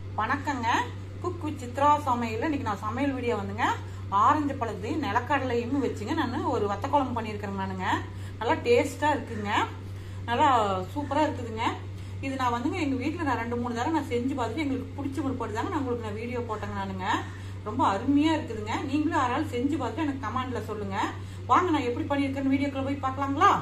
வணக்கங்க cook with Chitra சமையல் இன்னைக்கு நான் சமையல் வீடியோ வந்துங்க ஆரஞ்சு பழத்தையும் நிலக்கடலையும் வச்சுங்க நான் ஒரு வத்த குழம்பு பண்ணியிருக்கிறேங்க நானுங்க நல்லா டேஸ்ட்டாக இருக்குங்க நல்லா சூப்பராக இருக்குதுங்க இது நான் வந்துங்க எங்கள் வீட்டில் நான் ரெண்டு மூணு தடவை நான் செஞ்சு பார்த்துட்டு எங்களுக்கு பிடிச்ச முற்பட்டு தாங்க நான் உங்களுக்கு நான் வீடியோ போட்டேங்க நானுங்க ரொம்ப அருமையாக இருக்குதுங்க நீங்களும் யாராலும் செஞ்சு பார்த்துட்டு எனக்கு கமெண்ட்ல சொல்லுங்க வாங்க நான் எப்படி பண்ணியிருக்கேன்னு வீடியோக்குள்ள போய் பார்க்கலாங்களா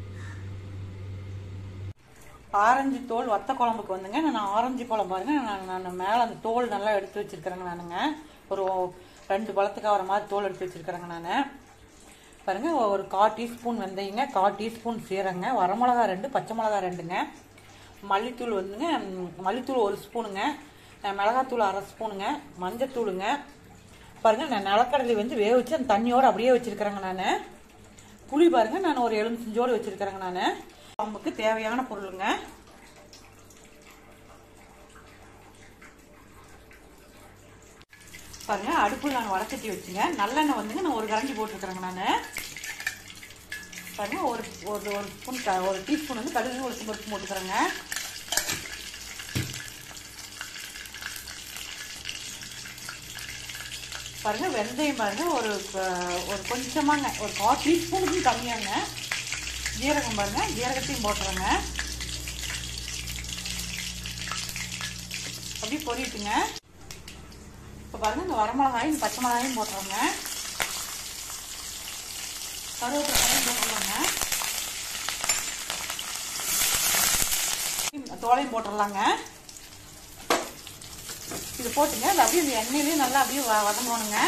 ஆரஞ்சு தோல் வத்த குழம்புக்கு வந்துங்க நான் ஆரஞ்சு பழம் பாருங்க நான் நான் மேலே அந்த தோல் நல்லா எடுத்து வச்சிருக்கிறேங்க நானுங்க ஒரு ரெண்டு பழத்துக்கு வர மாதிரி தோல் எடுத்து வச்சிருக்கிறேங்க நான் பாருங்க ஒரு கால் டீஸ்பூன் வெந்தயங்க கால் டீஸ்பூன் சீரகங்க வரமிளகா ரெண்டு பச்சை மிளகா ரெண்டுங்க மல்லித்தூள் வந்துங்க ம், மல்லித்தூள் ஒரு ஸ்பூனுங்க அஹ், மிளகாத்தூள் அரை ஸ்பூனுங்க மஞ்சத்தூளுங்க பாருங்க நான் நிலக்கடலை வந்து வேக வச்சு அந்த தண்ணியோடு அப்படியே வச்சிருக்கிறேங்க நான் புளி பாருங்க நான் ஒரு எலுமிச்சஞ்சோடு வச்சிருக்கிறேங்க நான் குழம்புக்கு தேவையான பொருளுங்க பாருங்க அடுப்பில் நான் வடக்கட்டி வச்சுங்க நல்லெண்ணெய் வந்துங்க நான் ஒரு கரண்டி போட்டிருக்கிறேங்க நான் பாருங்க ஒரு ஒரு ஒரு ஸ்பூன் க- ஒரு டீஸ்பூன் வந்து கடுகு ஒரு ஸ்பூன் ஸ்பூன் போட்டுக்கிறேங்க பாருங்க வெந்தயம் பாருங்க ஒரு அஹ், ஒரு கொஞ்சமாங்க ஒரு கால் டீஸ்பூனுக்கு கம்மியாங்க ஜீரகம் பாருங்க ஜீரகத்தையும் போட்டுறேங்க அப்படியே பொரிட்டுங்க இப்போ பாருங்க இந்த வரமிளகாயும் இந்த பச்சை மிளகாயும் போட்டுறோங்க கருவேப்பிலையும் போட்டுடலாங்க தோலையும் போட்டுடலாங்க இது போட்டுங்க அது அப்படியே இந்த எண்ணெயிலேயே நல்லா அப்படியே வ- வதங்கணுங்க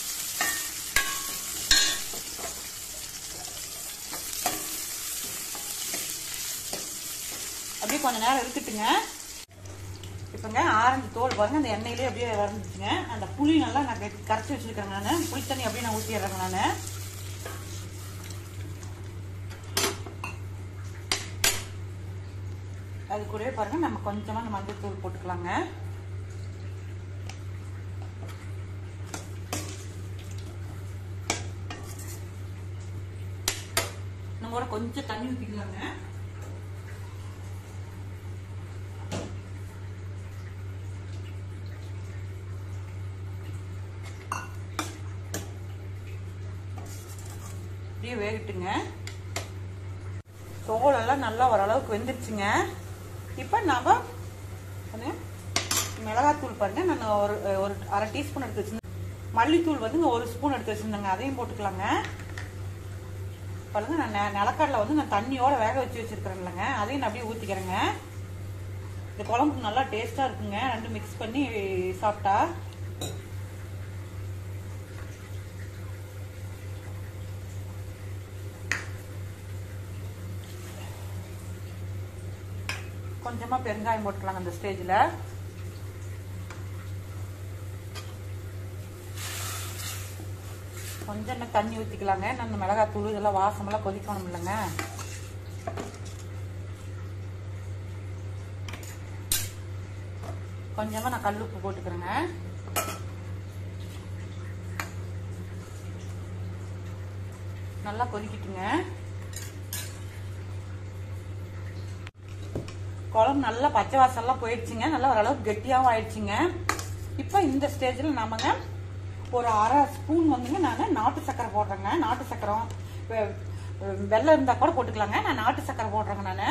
அப்படியே கொஞ்ச நேரம் இருக்கட்டுங்க இப்போங்க ஆரஞ்சு தோல் பாருங்க அந்த எண்ணெயிலே அப்படியே வறந்துச்சுங்க அந்த புளி நல்லா நான் கெ- கரைச்சி வச்சிருக்கேங்க நான் புளி தண்ணி அப்படியே நான் ஊற்றிடுறேங்க நான் அது கூடவே பாருங்க நம்ம கொஞ்சமா இந்த மஞ்சள் தூள் போட்டுக்கலாங்க நம்ம கூட கொஞ்சம் தண்ணி ஊற்றிக்கலாங்க அப்படியே வேகட்டுங்க தோலெல்லாம் நல்லா ஓரளவுக்கு வெந்துருச்சுங்க இப்போ நாம வந்து மிளகாத்தூள் பாருங்க நான் ஒரு ஒரு அரை டீஸ்பூன் எடுத்து வச்சிருந்தேன் மல்லித்தூள் வந்து ஒரு ஸ்பூன் எடுத்து வச்சிருந்தேங்க அதையும் போட்டுக்கலாங்க பாருங்க நான் நெ- நிலக்கடலை வந்து நான் தண்ணியோட வேக வச்சு வச்சிருக்கிறேன் இல்லைங்க அதையும் நான் அப்படியே ஊற்றிக்கிறேங்க இந்த குழம்புக்கு நல்லா டேஸ்ட்டாக இருக்குங்க ரெண்டும் மிக்ஸ் பண்ணி சாப்பிட்டா கொஞ்சமா பெருங்காயம் போட்டுக்கலாங்க அந்த ஸ்டேஜ்ல கொஞ்சம் இன்னும் தண்ணி ஊற்றிக்கலாங்க நம்ம மிளகாத்தூள் இதெல்லாம் வாசமெல்லாம் கொதிக்கணும் இல்லைங்க கொஞ்சமா நான் கல் உப்பு போட்டுக்கிறேங்க நல்லா கொதிக்கிட்டுங்க குழம்பு நல்லா பச்சை வாசம்லாம் போயிடுச்சுங்க நல்லா ஓரளவுக்கு கெட்டியாகவும் ஆயிடுச்சுங்க இப்போ இந்த ஸ்டேஜில் நாமங்க ஒரு அரை ஸ்பூன் வந்துங்க நான் நாட்டு சக்கரை போடுறேங்க நாட்டு சக்கரை வெ- வெள்ளம் இருந்தால் கூட போட்டுக்கலாங்க நான் நாட்டு சக்கரை போடுறேங்க நான்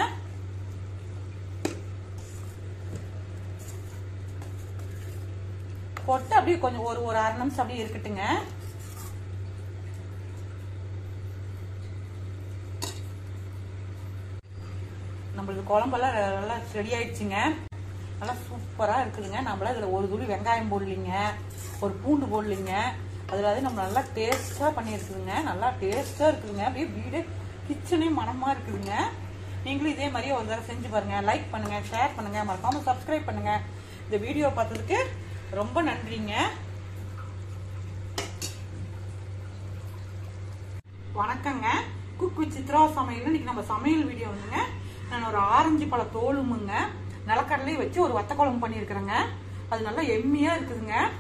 போட்டு அப்படியே கொஞ்சம் ஒரு ஒரு அரை நிமிஷம் அப்படியே இருக்கட்டுங்க நம்மளுக்கு குழம்பெல்லாம் ரெ- நல்லா ரெடி ஆயிடுச்சுங்க நல்லா சூப்பராக இருக்குதுங்க நம்மள இதில் ஒரு துளி வெங்காயம் போடலிங்க ஒரு பூண்டு போடலிங்க அதில் அது நம்ம நல்லா டேஸ்ட்டாக பண்ணியிருக்குதுங்க நல்லா டேஸ்ட்டாக இருக்குதுங்க அப்படியே வீடு கிச்சனே மனமாக இருக்குதுங்க நீங்களும் இதே மாதிரியே ஒரு தடவை செஞ்சு பாருங்க லைக் பண்ணுங்க ஷேர் பண்ணுங்க மறக்காம சப்ஸ்கிரைப் பண்ணுங்க இந்த வீடியோ பார்த்ததுக்கு ரொம்ப நன்றிங்க வணக்கங்க குக் வித் சித்ரா சமையல் இன்னைக்கு நம்ம சமையல் வீடியோ வந்துங்க நான் ஒரு ஆரஞ்சு பழ தோலுமுங்க நிலக்கடலையும் வச்சு ஒரு வத்த குழம்பு பண்ணியிருக்கிறேங்க அது நல்லா எம்மியா இருக்குதுங்க